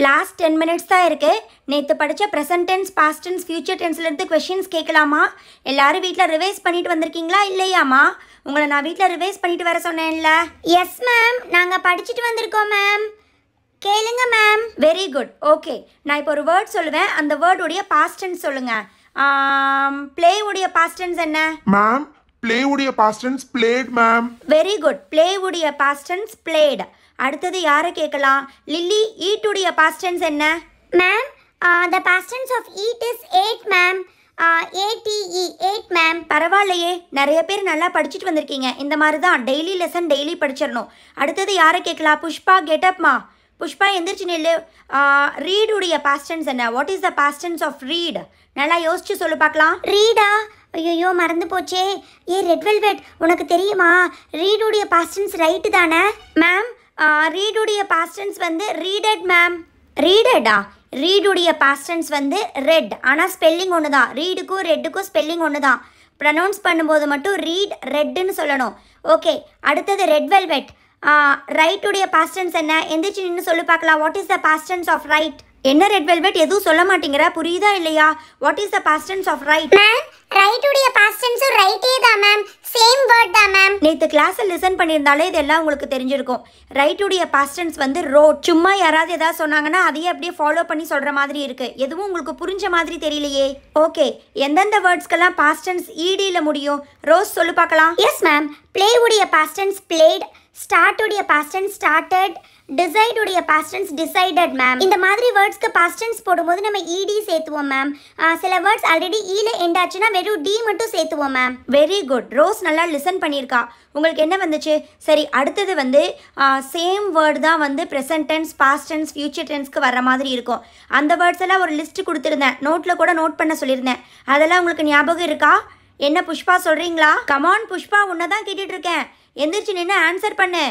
last ten minutes தான் இருக்குது நேற்று படித்த present tense past tense future டென்ஸ்லேருந்து கொஷின்ஸ் கேட்கலாமா எல்லாரும் வீட்டில் ரிவைஸ் பண்ணிட்டு வந்திருக்கீங்களா இல்லையாம்மா உங்களை நான் வீட்டில் ரிவைஸ் பண்ணிட்டு வர சொன்னேன்ல எஸ் மேம் நாங்கள் படிச்சுட்டு வந்திருக்கோம் மேம் கேளுங்க மேம் வெரி குட் ஓகே நான் இப்போ ஒரு வேர்ட் சொல்லுவேன் அந்த வேர்டுடைய பாஸ்ட் டென்ஸ் சொல்லுங்கள் ப்ளே உடைய பாஸ்ட் டென்ஸ் என்ன மேம் பிளே உடைய past tense played ma'am very good play உடைய பாஸ்ட் டென்ஸ் பிளேட் அடுத்தது யாரை கேட்கலாம் லில்லி ஈட் உடைய பாஸ்ட் டென்ஸ் என்ன ma'am the past tense of eat is ate ma'am A T E ate ma'am பரவாயில்லையே நிறைய பேர் நல்லா படிச்சுட்டு வந்திருக்கீங்க இந்த மாதிரி தான் டெய்லி லெசன் டெய்லி படிச்சிடணும் அடுத்தது யாரை கேட்கலாம் புஷ்பா கெட்டப்மா புஷ்பா எந்திரிச்சு நில்லு ரீடுடைய பாஸ்டன்ஸ் என்ன what is the past tense of read நல்லா யோசிச்சு சொல்லு பார்க்கலாம் ரீடா ஐயோ மறந்து போச்சே ஏ ரெட் வெல்வெட் உனக்கு தெரியுமா ரீடுடைய பாஸ்டன்ஸ் ரைட்டு தானே மேம் ரீடுடைய பாஸ்டன்ஸ் வந்து ரீடட் மேம் ரீடடா ரீடுடைய பாஸ்டன்ஸ் வந்து ரெட் ஆனால் ஸ்பெல்லிங் ஒன்று தான் ரீடுக்கும் ரெட்டுக்கும் ஸ்பெல்லிங் ஒன்று தான் ப்ரனவுன்ஸ் பண்ணும்போது மட்டும் ரீட் ரெட்டுன்னு சொல்லணும் ஓகே அடுத்தது ரெட் வெல்வெட் ரைட்டுடைய பாஸ்டன்ஸ் என்ன எந்திரிச்சு நின்று சொல்லி பார்க்கலாம் what is the past tense of write என்ன ரெட் வெல்வெட் எதுவும் சொல்ல மாட்டேங்கிற புரியுதா இல்லையா what is the past tense of write ma'am ரைட்டுடைய பாஸ்டன்ஸும் ரைட்டே தான் மேம் சேம் வேர்ட் தான் மேம் நேற்று கிளாஸில் லிசன் பண்ணியிருந்தாலே இதெல்லாம் உங்களுக்கு தெரிஞ்சிருக்கும் ரைட்டுடைய பாஸ்டன்ஸ் வந்து ரோட் சும்மா யாராவது ஏதாவது சொன்னாங்கன்னா அதையே அப்படியே ஃபாலோ பண்ணி சொல்கிற மாதிரி இருக்கு எதுவும் உங்களுக்கு புரிஞ்ச மாதிரி தெரியலையே ஓகே எந்தெந்த வேர்ட்ஸ்க்கெல்லாம் பாஸ்டன்ஸ் ஈடியில் முடியும் ரோஸ் சொல்லு பார்க்கலாம் எஸ் மேம் ப்ளே உடைய பாஸ்டன்ஸ் பிளேட் ஸ்டார்ட் உடைய பாஸ்டன்ஸ் ஸ்டார்டட் டிசைட் உடைய பாஸ்டன்ஸ் டிசைடட் மேம் இந்த மாதிரி வேர்ட்ஸ்க்கு பாஸ்டன்ஸ் போடும்போது நம்ம இடி சேர்த்துவோம் மேம் சில வேர்ட்ஸ் ஆல்ரெடி ஈல எண்ட் ஆச்சுன்னா வெறும் டி மட்டும் சேர்த்துவோம் மேம் வெரி குட் ரோஸ் நல்லா லிசன் பண்ணியிருக்கா உங்களுக்கு என்ன வந்துச்சு சரி அடுத்தது வந்து சேம் வேர்டு தான் வந்து present tense past tense future டென்ஸ்க்கு வர மாதிரி இருக்கும் அந்த வேர்ட்ஸ் எல்லாம் ஒரு லிஸ்ட் கொடுத்துருந்தேன் நோட்டில் கூட நோட் பண்ண சொல்லியிருந்தேன் அதெல்லாம் உங்களுக்கு ஞாபகம் இருக்கா என்ன புஷ்பா சொல்கிறீங்களா கமான் புஷ்பா உன்னை தான் கேட்டுட்டு இருக்கேன் எந்திரிச்சு நின்று ஆன்சர் பண்ணு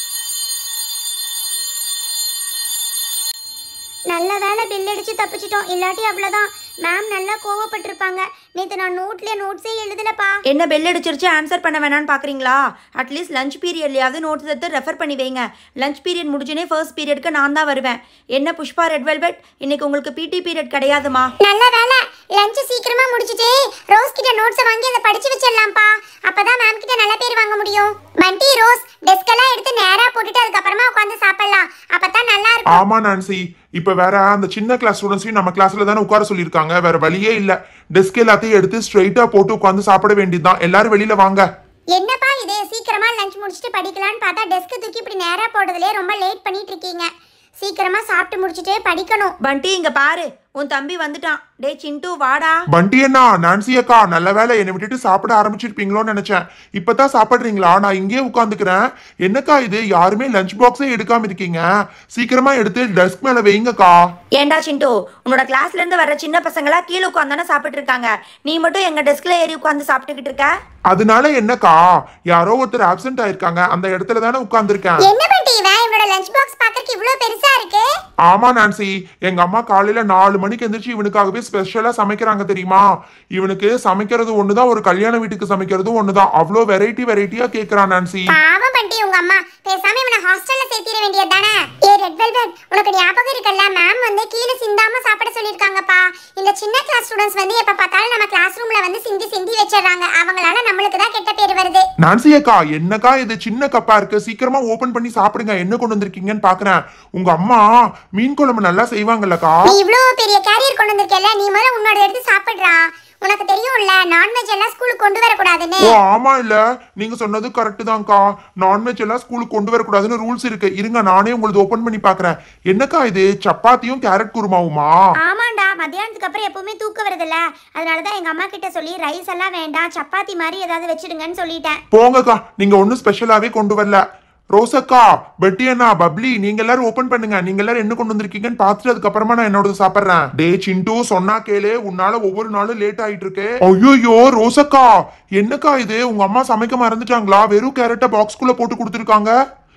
நல்ல வேலை பில் அடிச்சு தப்பிச்சிட்டோம் இல்லாட்டி அவ்வளோதான் மேம் நல்லா கோவப்பட்டிருப்பாங்க நேற்று நான் நோட்ல நோட்ஸே எழுதலப்பா என்ன பெல் அடிச்சிருச்சு ஆன்சர் பண்ண வேணாம்னு பார்க்குறீங்களா அட்லீஸ்ட் லஞ்ச் பீரியட்லையாவது நோட்ஸ் எடுத்து ரெஃபர் பண்ணி வைங்க லஞ்ச் பீரியட் முடிச்சுனே ஃபர்ஸ்ட் பீரியட்க்கு நான் தான் வருவேன் என்ன புஷ்பா ரெட் வெல்வெட் இன்னைக்கு உங்களுக்கு பிடி பீரியட் கிடையாதுமா நல்ல வேலை லஞ்ச் சீக்கிரமா முடிச்சிட்டு ரோஸ் கிட்ட நோட்ஸை வாங்கி அதை படிச்சு வச்சிடலாம்ப்பா அப்பதான் மேம் கிட்ட நல்ல பேர் வாங்க முடியும் பண்டி ரோஸ் டெஸ்க் எல்லாம் எடுத்து நேரா போட்டுட்டு அதுக்கப்புறமா உட்காந்து சாப்பிடலாம் அப்பதான் நல்லா இருக்கும் ஆமா நான்சி இப்ப வேற அந்த சின்ன கிளாஸ் ஸ்டூடெண்ட்ஸையும் நம்ம கிளாஸ்ல தானே உட்கார சொல்லியிருக்காங்க வேற வழியே இல்ல டெஸ்க் எல்லாத்தையும் எடுத்து ஸ்ட்ரைட்டா போட்டு உட்காந்து சாப்பிட வேண்டியதுதான் எல்லாரும் வெளியில வாங்க என்னப்பா இது சீக்கிரமா லஞ்ச் முடிச்சிட்டு படிக்கலாம்னு பார்த்தா டெஸ்க் தூக்கி இப்படி நேரா போடுறதுலயே ரொம்ப லேட் பண்ணிட்டு இருக்கீங்க சீக்கிரமா சாப்பிட்டு முடிச்சிட்டே படிக்கணும் பண்டி இங்க பாரு உன் தம்பி வந்துட்டான் டே சிண்டு வாடா பண்டி அண்ணா நான்சி அக்கா நல்ல வேலை என்னை விட்டுட்டு சாப்பிட ஆரம்பிச்சிருப்பீங்களோன்னு நினைச்சேன் இப்பதான் சாப்பிடுறீங்களா நான் இங்கேயே உட்காந்துக்கிறேன் என்னக்கா இது யாருமே லஞ்ச் பாக்ஸே எடுக்காம இருக்கீங்க சீக்கிரமா எடுத்து டெஸ்க் மேல வைங்கக்கா ஏண்டா சிண்டு உன்னோட கிளாஸ்ல இருந்து வர சின்ன பசங்களா கீழே உட்காந்தானே சாப்பிட்டு இருக்காங்க நீ மட்டும் எங்க டெஸ்க்ல ஏறி உட்காந்து சாப்பிட்டுக்கிட்டு இருக்க அதனால என்னக்கா யாரோ ஒருத்தர் ஆப்சென்ட் ஆயிருக்காங்க அந்த இடத்துல தானே உட்கார்ந்திருக்கேன் என்ன பண்டி இவன் இவனோட லஞ்ச் பாக்ஸ் பார்க்கறதுக்கு இவ்ளோ பெருசா இருக்கு ஆமா நான்சி எங்க அம்மா காலையில நாலு மணிக்கு எந்திரிச்சு இவனுக்காகவே ஸ்பெஷலா சமைக்கிறாங்க தெரியுமா இவனுக்கு சமைக்கிறது ஒண்ணுதான் ஒரு கல்யாண வீட்டுக்கு சமைக்கிறது ஒண்ணுதான் அவ்வளோ வெரைட்டி வெரைட்டியா கேக்குறான் நான்சி பாவம் பண்டி உங்க அம்மா பேசாம இவனை ஹாஸ்டல்ல சேர்த்திட வேண்டியது தானே ஏ ரெட் வெல்வெட் உனக்கு ஞாபகம் இருக்குல்ல மேம் வந்து கீழே சிந்தாம சாப்பிட சொல்லிருக்காங்கப்பா இந்த சின்ன கிளாஸ் ஸ்டூடண்ட்ஸ் வந்து எப்ப பார்த்தாலும் நம்ம கிளாஸ் ரூம்ல வந்து சிந்தி சிந்தி வச்சிடுறாங்க அவங்களால நம்மளுக்கு தான் கெட்ட பேர் வருது நான்சி அக்கா என்னக்கா இது சின்ன கப்பா இருக்கு சீக்கிரமா ஓபன் பண்ணி சாப்பிடுங்க என்ன கொண்டு வந்திருக்கீங்கன்னு பாக்குறேன் உங்க அம்மா மீன் குழம்பு நல்லா செய்வாங்கல்லக்கா நீ இவ்ளோ பெரிய கேரியர் கொண்டு வந்திருக்கல நீ முதல்ல உன்னோட எடுத்து சாப்பிடுறா உனக்கு தெரியும்ல நான்வெஜ் எல்லாம் ஸ்கூலுக்கு கொண்டு வரக்கூடாதுன்னு ஓ ஆமா இல்ல நீங்க சொன்னது கரெக்ட் தான்க்கா நான்வெஜ் எல்லாம் ஸ்கூலுக்கு கொண்டு வரக்கூடாதுன்னு ரூல்ஸ் இருக்கு இருங்க நானே உங்களுக்கு ஓபன் பண்ணி பாக்குறேன் என்னக்கா இது சப்பாத்தியும் கேரட் குருமாவுமா ஆமாண்டா மத்தியானத்துக்கு அப்புறம் எப்பவுமே தூக்கம் வருதுல்ல அதனால தான் எங்க அம்மா கிட்ட சொல்லி ரைஸ் எல்லாம் வேண்டாம் சப்பாத்தி மாதிரி ஏதாவது வச்சிடுங்கன்னு சொல்லிட்டேன் போங்கக்கா நீங்க ஒன்னும் ஸ்பெஷலாவே கொண்டு வரல ரோசக்கா பெட்டி அண்ணா பப்ளி நீங்க எல்லாரும் ஓபன் பண்ணுங்க நீங்க எல்லாரும் என்ன கொண்டு வந்திருக்கீங்கன்னு பார்த்துட்டு அதுக்கப்புறமா நான் என்னோட சாப்பிடுறேன் டே சிண்டு சொன்னா கேளு உன்னால ஒவ்வொரு நாளும் லேட் ஆயிட்டு இருக்கு ஐயோ ரோசக்கா என்னக்கா இது உங்க அம்மா சமைக்க மறந்துட்டாங்களா வெறும் கேரட்டை பாக்ஸ்குள்ள போட்டு கொடுத்துருக்காங்க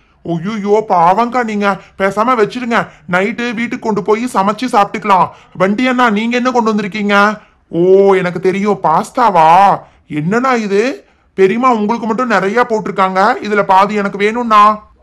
ஐயோ பாவங்கா நீங்க பேசாம வச்சிருங்க நைட்டு வீட்டுக்கு கொண்டு போய் சமைச்சு சாப்பிட்டுக்கலாம் வண்டி அண்ணா நீங்க என்ன கொண்டு வந்திருக்கீங்க ஓ எனக்கு தெரியும் பாஸ்தாவா என்னண்ணா இது பெரியம்மா உங்களுக்கு மட்டும் நிறைய போட்டிருக்காங்க இதுல பாதி எனக்கு வேணும்ண்ணா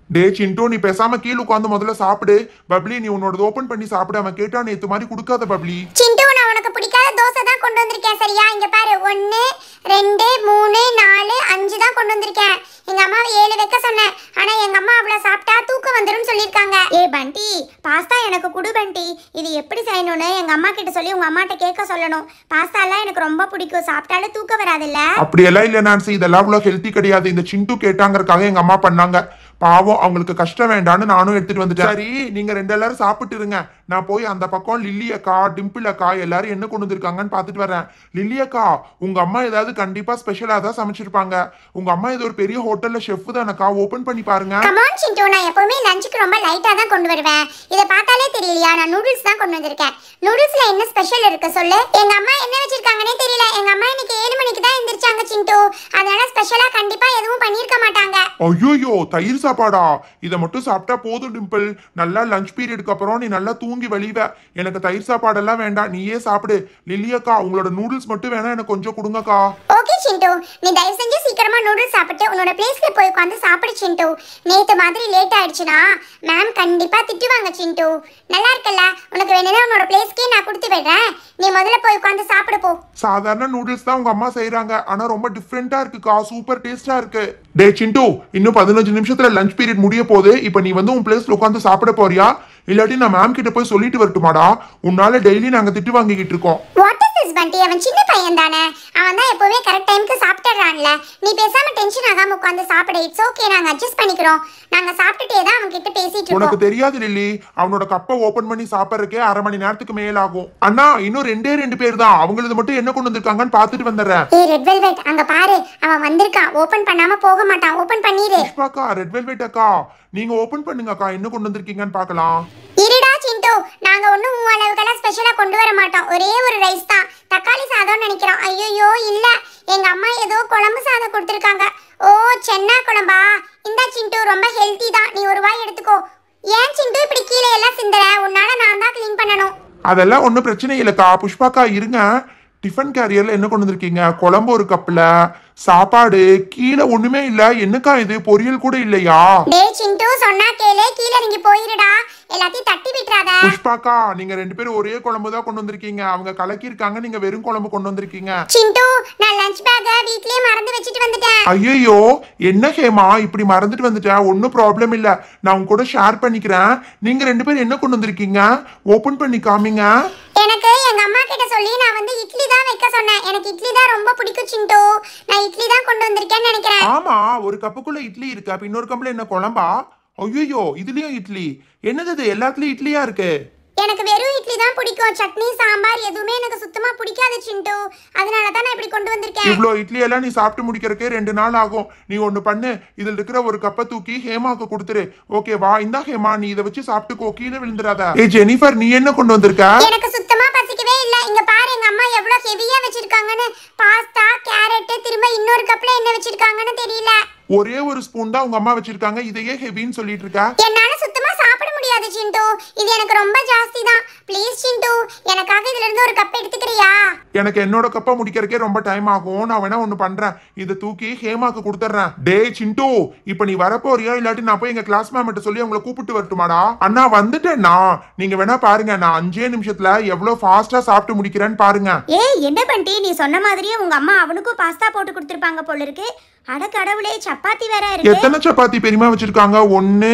டே சிண்டு நீ பேசாம கீழே உட்காந்து முதல்ல சாப்பிடு பப்ளி நீ உன்னோட ஓபன் பண்ணி சாப்பிடு அவன் கேட்டா நேத்து மாதிரி கொடுக்காத பப்ளி சிண்டு நான் உனக்கு பிடிக்காத தோசை தான் கொண்டு வந்திருக்கேன் சரியா இங்க பாரு ஒன்னு ரெண்டு மூணு நாலு அஞ்சு தான் கொண்டு வந்திருக்கேன் எங்க அம்மாவை ஏழு வைக்க சொன்னேன் ஆனா எங்க அம்மா அவ்வளவு சாப்பிட்டா தூக்கம் வந்துரும் சொல்லிருக்காங்க ஏ பண்டி பாஸ்தா எனக்கு குடு பண்டி இது எப்படி செய்யணும்னு எங்க அம்மா கிட்ட சொல்லி உங்க அம்மாட்ட கேட்க சொல்லணும் பாஸ்தா எல்லாம் எனக்கு ரொம்ப பிடிக்கும் சாப்பிட்டாலும் தூக்கம் வராதுல்ல அப்படியெல்லாம் இல்ல நான்சி இதெல்லாம் அவ்வளவு ஹெல்த்தி கிடையாது இந்த சிண்டு கேட்டாங்கறக்காக எங்க அம்மா பண்ணாங்க பாவம் அவங்களுக்கு கஷ்டம் வேண்டான்னு நானும் எடுத்துட்டு வந்துட்டேன் சரி நீங்க ரெண்டு எல்லாரும் சாப்பிட்டு இருங்க நான் போய் அந்த பக்கம் லில்லி அக்கா டிம்பிள் அக்கா எல்லாரும் என்ன கொண்டு வந்திருக்காங்கன்னு பார்த்துட்டு வரேன் லில்லி அக்கா உங்க அம்மா ஏதாவது கண்டிப்பா ஸ்பெஷலா தான் சமைச்சிருப்பாங்க உங்க அம்மா இது ஒரு பெரிய ஹோட்டல்ல ஷெஃப் தானக்கா ஓபன் பண்ணி பாருங்க கமான் சிண்டு நான் எப்பவுமே லஞ்சுக்கு ரொம்ப லைட்டா தான் கொண்டு வருவேன் இதை பார்த்தாலே தெரியலையா நான் நூடுல்ஸ் தான் கொண்டு வந்திருக்கேன் நூடுல்ஸ்ல என்ன ஸ்பெஷல் இருக்கு சொல்லு எங்க அம்மா என்ன வச்சிருக்காங்கன்னே தெரியல எங்க அம்மா இன்னைக்கு ஏழு மணிக்கு தான் எந்திரிச்சாங்க சிண்டு அதனால ஸ்பெஷலா கண்டிப்பா எதுவும் பண்ணியிருக்க மாட்டாங்க ஐயோயோ தயிர் சாப்பாடா இதை மட்டும் சாப்பிட்டா போதும் டிம்பிள் நல்லா லஞ்ச் பீரியடுக்கு அப்புறம் நீ நல்லா தூங்கி வழிவ எனக்கு தயிர் சாப்பாடெல்லாம் வேண்டாம் நீயே சாப்பிடு லில்லி அக்கா உங்களோட நூடுல்ஸ் மட்டும் வேணா எனக்கு கொஞ்சம் கொடுங்கக்கா ஓகே சிண்டு நீ தயவு செஞ்சு சீக்கிரமா நூடுல்ஸ் சாப்பிட்டு உன்னோட பிளேஸ்ல போய் உட்காந்து சாப்பிடு சிண்டு நேத்து மாதிரி லேட் ஆயிடுச்சுன்னா மேம் கண்டிப்பா திட்டுவாங்க சிண்டு நல்லா இருக்குல்ல உனக்கு வேணும்னா உன்னோட பிளேஸ்க்கே நான் கொடுத்து விடுறேன் நீ முதல்ல போய் உட்காந்து சாப்பிடு போ சாதாரண நூடுல்ஸ் தான் உங்க அம்மா செய்றாங்க ஆனா ரொம்ப டிஃப்ரெண்டா இருக்குக்கா சூப்பர் டேஸ்டா இருக்கு டே சிண்டு இன்னும் பதினஞ்சு நிமிஷத்துல லஞ்ச் பீரியட் முடிய போகுது இப்போ நீ வந்து உன் பிளேஸ்ல உட்காந்து சாப்பிட போறியா இல்லாட்டி நான் மேம் கிட்ட போய் சொல்லிட்டு வரட்டுமாடா உன்னால டெய்லி நாங்க திட்டு வாங்கிக்கிட்டு இருக்கோம் வாட் இஸ் திஸ் பண்டி அவன் சின்ன பையன் தானே அவன் தான் எப்பவுமே கரெக்ட் டைம்க்கு சாப்பிட்டுறான்ல நீ பேசாம டென்ஷன் ஆகாம உட்காந்து சாப்பிடு இட்ஸ் ஓகே நாங்க அட்ஜஸ்ட் பண்ணிக்கிறோம் நாங்க சாப்பிட்டுட்டே தான் அவன் கிட்ட பேசிட்டு உனக்கு இருக்கோம் தெரியாது லில்லி அவனோட கப்பை ஓபன் பண்ணி சாப்பிட்றதுக்கே அரை மணி நேரத்துக்கு மேல ஆகும் அண்ணா இன்னும் ரெண்டே ரெண்டு பேர் தான் அவங்களது மட்டும் என்ன கொண்டு வந்திருக்காங்கன்னு பார்த்துட்டு வந்துடுறேன் ஏய் ரெட் வெல்வெட் அங்க பாரு அவன் வந்திருக்கான் ஓபன் பண்ணாம போக மாட்டான் ஓபன் பண்ணிரு புஷ்பாக்கா ரெட் வெல்வெட் அக்கா நீங்க ஓபன் பண்ணுங்க அக்கா என்ன கொண்டு வந்திருக்கீங்கன்னு பார்க்கலாம் இருடா சிண்டு நாங்க ஒண்ணும் உன் அளவுக்கெல்லாம் ஸ்பெஷலா கொண்டு வர மாட்டோம் ஒரே ஒரு ரைஸ் தான் தக்காளி சாதம்னு நினைக்கிறோம் ஐயோ இல்ல எங்க அம்மா ஏதோ குழம்பு சாதம் கொடுத்துருக்காங்க ஓ சென்னா குழம்பா இந்தா சிண்டு ரொம்ப ஹெல்த்தி தான் நீ ஒரு வாய் எடுத்துக்கோ ஏன் சிண்டு இப்படி கீழே எல்லாம் சிந்துற உன்னால நான் தான் க்ளீன் பண்ணணும் அதெல்லாம் ஒன்றும் பிரச்சனை இல்லைக்கா புஷ்பாக்கா இருங்க டிஃபன் கேரியர்ல என்ன கொண்டு வந்திருக்கீங்க குழம்பு ஒரு கப்பில் சாப்பாடு கீழே ஒண்ணுமே இல்ல என்னக்கா இது பொரியல் கூட இல்லையா டேய் சிண்டு சொன்னா கேளு கீழே நீங்க போயிருடா எல்லாத்தையும் தட்டி விட்டுறாத புஷ்பாக்கா நீங்க ரெண்டு பேரும் ஒரே குழம்பு தான் கொண்டு வந்திருக்கீங்க அவங்க கலக்கியிருக்காங்க நீங்க வெறும் குழம்பு கொண்டு வந்திருக்கீங்க சிண்டு நான் லஞ்ச் பேக்கை வீட்லயே மறந்து வச்சுட்டு வந்துட்டேன் ஐயோ என்ன ஹேமா இப்படி மறந்துட்டு வந்துட்டேன் ஒன்றும் ப்ராப்ளம் இல்ல நான் உங்க கூட ஷேர் பண்ணிக்கிறேன் நீங்க ரெண்டு பேரும் என்ன கொண்டு வந்திருக்கீங்க ஓபன் பண்ணி காமிங்க எனக்கு எங்க அம்மா கிட்ட சொல்லி நான் வந்து இட்லி தான் வைக்க சொன்னேன் எனக்கு இட்லி தான் ரொம்ப பிடிக்கும் சிண்டு நான் இட்லி தான் கொண்டு வந்திருக்கேன்னு நினைக்கிறேன் ஆமா ஒரு கப்புக்குள்ள இட்லி இருக்கு அப்ப இன்னொரு கப்புல என்ன குழம்பா ஐயோ இதுலயும் இட்லி என்னது இது எல்லாத்துலயும் இட்லியா இருக்கு எனக்கு வெறும் இட்லி தான் பிடிக்கும் சட்னி சாம்பார் எதுவுமே எனக்கு சுத்தமா பிடிக்காது சிண்டு அதனால தான் நான் இப்படி கொண்டு வந்திருக்கேன் இவ்ளோ இட்லி எல்லாம் நீ சாப்பிட்டு முடிக்கிறதுக்கே ரெண்டு நாள் ஆகும் நீ ஒண்ணு பண்ணு இதுல இருக்கிற ஒரு கப்பை தூக்கி ஹேமாக்கு கொடுத்துரு ஓகேவா இந்தா ஹேமா நீ இதை வச்சு சாப்பிட்டுக்கோ கீழே விழுந்துடாத ஏ ஜெனிஃபர் நீ என்ன கொண்டு வந்திருக்க எனக்கு சுத்தமா பசிக்கவே இல்ல இங்க பாரு எங்க அம்மா எவ்வளவு ஹெவியா வச்சிருக்காங்கன்னு பாஸ்தா கேரட் திரும்ப இன்னொரு கப்ல என்ன வச்சிருக்காங்கன்னு தெரியல ஒரே ஒரு ஸ்பூன் தான் உங்க அம்மா வச்சிருக்காங்க இதையே ஹெவின்னு சொல்லிட்டு இருக்க என்னால சுத்தமா சாப்பிட முடியாது சிண்டு இது எனக்கு ரொம்ப ஜாஸ்தி தான் ப்ளீஸ் சிண்டு எனக்காக இதுல இருந்து ஒரு கப் எடுத்துக்கிறியா எனக்கு என்னோட கப்பை முடிக்கிறதுக்கே ரொம்ப டைம் ஆகும் நான் வேணா ஒண்ணு பண்றேன் இதை தூக்கி ஹேமாக்கு கொடுத்துட்றேன் டே சிண்டு இப்ப நீ வரப்போறியா இல்லாட்டி நான் போய் எங்க கிளாஸ் மேம் கிட்ட சொல்லி உங்களை கூப்பிட்டு வரட்டுமாடா அண்ணா வந்துட்டேன்னா நீங்க வேணா பாருங்க நான் அஞ்சே நிமிஷத்துல எவ்வளவு ஃபாஸ்டா சாப்பிட்டு முடிக்கிறேன்னு பாருங்க ஏய் என்ன பண்ணிட்டி நீ சொன்ன மாதிரியே உங்க அம்மா அவனுக்கும் பாஸ்தா போட்டு கொடுத்துருப்பாங்க போல இருக்கு அட கடவுளே சப்பாத்தி வேற இருக்கு எத்தனை சப்பாத்தி பெரியமா வச்சிருக்காங்க ஒன்னு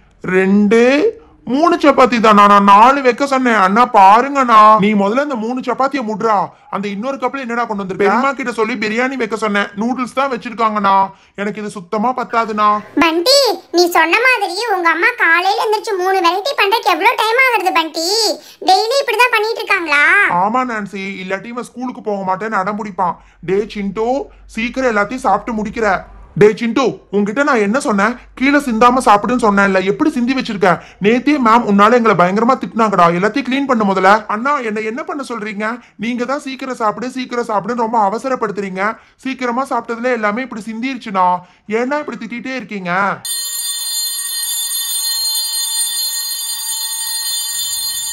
ரெண்டு மூணு சப்பாத்தி தானா நான் நாலு வைக்க சொன்னேன் அண்ணா பாருங்கண்ணா நீ முதல்ல இந்த மூணு சப்பாத்தியை முட்றா அந்த இன்னொரு கப்ல என்னடா கொண்டு வந்து பெரியமா கிட்ட சொல்லி பிரியாணி வைக்க சொன்னேன் நூடுல்ஸ் தான் வச்சிருக்காங்கண்ணா எனக்கு இது சுத்தமா பத்தாதுண்ணா பண்டி நீ சொன்ன மாதிரி உங்க அம்மா காலையில எந்திரிச்சு மூணு வெரைட்டி பண்றதுக்கு எவ்வளவு டைம் ஆகுறது பண்டி டெய்லி இப்படிதான் பண்ணிட்டு இருக்காங்களா ஆமா நான்சி இல்லாட்டி இவன் ஸ்கூலுக்கு போக மாட்டேன்னு அடம் பிடிப்பான் டே சிண்டு சீக்கிரம் எல்லாத்தையும் சாப்பிட்டு முடிக்கிற டே சிண்டு உன்கிட்ட நான் என்ன சொன்னேன் கீழே சிந்தாம சாப்பிடுன்னு சொன்னேன்ல எப்படி சிந்தி வச்சிருக்க நேத்தே மேம் உன்னால எங்களை பயங்கரமா திட்டினாங்கடா எல்லாத்தையும் க்ளீன் பண்ண முதல்ல அண்ணா என்ன என்ன பண்ண சொல்றீங்க நீங்க தான் சீக்கிரம் சாப்பிடு சீக்கிரம் சாப்பிடுன்னு ரொம்ப அவசரப்படுத்துறீங்க சீக்கிரமா சாப்பிட்டதுல எல்லாமே இப்படி சிந்திருச்சுண்ணா ஏன்னா இப்படி திட்டிகிட்டே இருக்கீங்க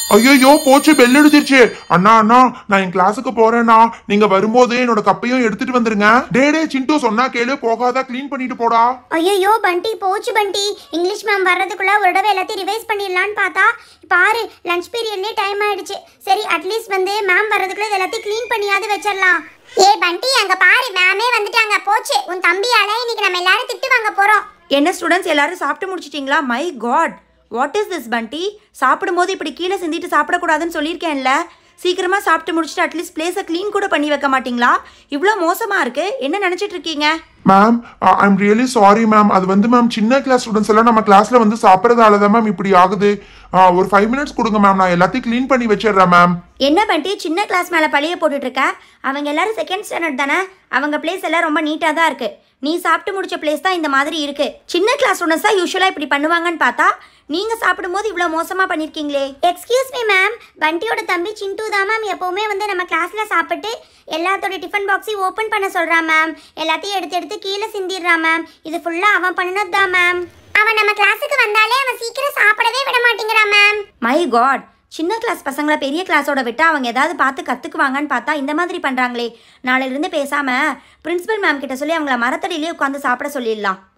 ஐயோ போச்சு பெல் அடிச்சிருச்சு அண்ணா அண்ணா நான் என் கிளாஸுக்கு போறேன்னா நீங்க வரும்போது என்னோட கப்பையும் எடுத்துட்டு வந்துருங்க டே டே சிண்டு சொன்னா கேளு போகாத க்ளீன் பண்ணிட்டு போடா ஐயோ பண்டி போச்சு பண்டி இங்கிலீஷ் மேம் வர்றதுக்குள்ள ஒரு தடவை எல்லாத்தையும் ரிவைஸ் பண்ணிடலான்னு பார்த்தா பாரு லஞ்ச் பீரியட்லேயே டைம் ஆயிடுச்சு சரி அட்லீஸ்ட் வந்து மேம் வர்றதுக்குள்ள இது எல்லாத்தையும் க்ளீன் பண்ணியாவது வச்சிடலாம் ஏ பண்டி அங்க பாரு மேமே வந்துட்டாங்க போச்சு உன் தம்பியால இன்னைக்கு நம்ம எல்லாரும் திட்டு வாங்க போறோம் என்ன ஸ்டூடெண்ட்ஸ் எல்லாரும் சாப்பிட்டு முடிச்சிட்டிங்களா my god what is this பண்டி சாப்பிடும்போது இப்படி கீழே சிந்திட்டு சாப்பிடக்கூடாதுன்னு சொல்லியிருக்கேன்ல சீக்கிரமாக சாப்பிட்டு முடிச்சுட்டு அட்லீஸ்ட் பிளேஸை க்ளீன் கூட பண்ணி வைக்க மாட்டீங்களா இவ்வளோ மோசமாக இருக்கு என்ன நினச்சிட்டு இருக்கீங்க ma'am I'm really sorry ma'am அது வந்து மேம் சின்ன கிளாஸ் ஸ்டூடெண்ட்ஸ் எல்லாம் நம்ம கிளாஸ்ல வந்து சாப்பிட்றதால தான் மேம் இப்படி ஆகுது ஆ, ஒரு ஃபைவ் மினிட்ஸ் கொடுங்க மேம் நான் எல்லாத்தையும் க்ளீன் பண்ணி வச்சிடுறேன் மேம் என்ன பண்டி சின்ன கிளாஸ் மேலே பழிய போட்டுட்டு இருக்க அவங்க எல்லாரும் செகண்ட் ஸ்டாண்டர்ட் தானே அவங்க பிளேஸ் எல்லாம் ரொம்ப நீட்டாக தான் இருக்கு நீ சாப்பிட்டு முடிச்ச பிளேஸ் தான் இந்த மாதிரி இருக்கு சின்ன கிளாஸ் ஸ்டூடெண்ட்ஸ் தான் யூஸ்வலாக இப்படி பண்ணுவாங்கன்னு பார்த்தா நீங்கள் சாப்பிடும்போது இவ்வளோ மோசமாக பண்ணியிருக்கீங்களே எக்ஸ்கியூஸ் மீ மேம் பண்டியோட தம்பி சிண்டு தான் மேம் எப்பவுமே வந்து நம்ம கிளாஸ்ல சாப்பிட்டு எல்லாத்தோட டிஃபன் பாக்ஸையும் ஓப்பன் பண்ண சொல்றான் மேம் எல்லாத்தையும் எடுத்து எடுத்து கீழே சிந்திடுறான் மேம் இது ஃபுல்லா அவன் பண்ணனது தான் மேம் அவன் நம்ம கிளாஸுக்கு வந்தாலே அவன் சீக்கிரம் சாப்பிடவே விட மாட்டேங்கிறான் மேம் மை காட் சின்ன கிளாஸ் பசங்களை பெரிய கிளாஸோட விட்டு அவங்க ஏதாவது பார்த்து கற்றுக்குவாங்கன்னு பார்த்தா இந்த மாதிரி பண்ணுறாங்களே நாளையிலேருந்து பேசாமல் பிரின்சிபல் மேம் கிட்ட சொல்லி அவங்கள மரத்தடியிலே உட்காந்து சாப்பிட சொல்லிடலாம்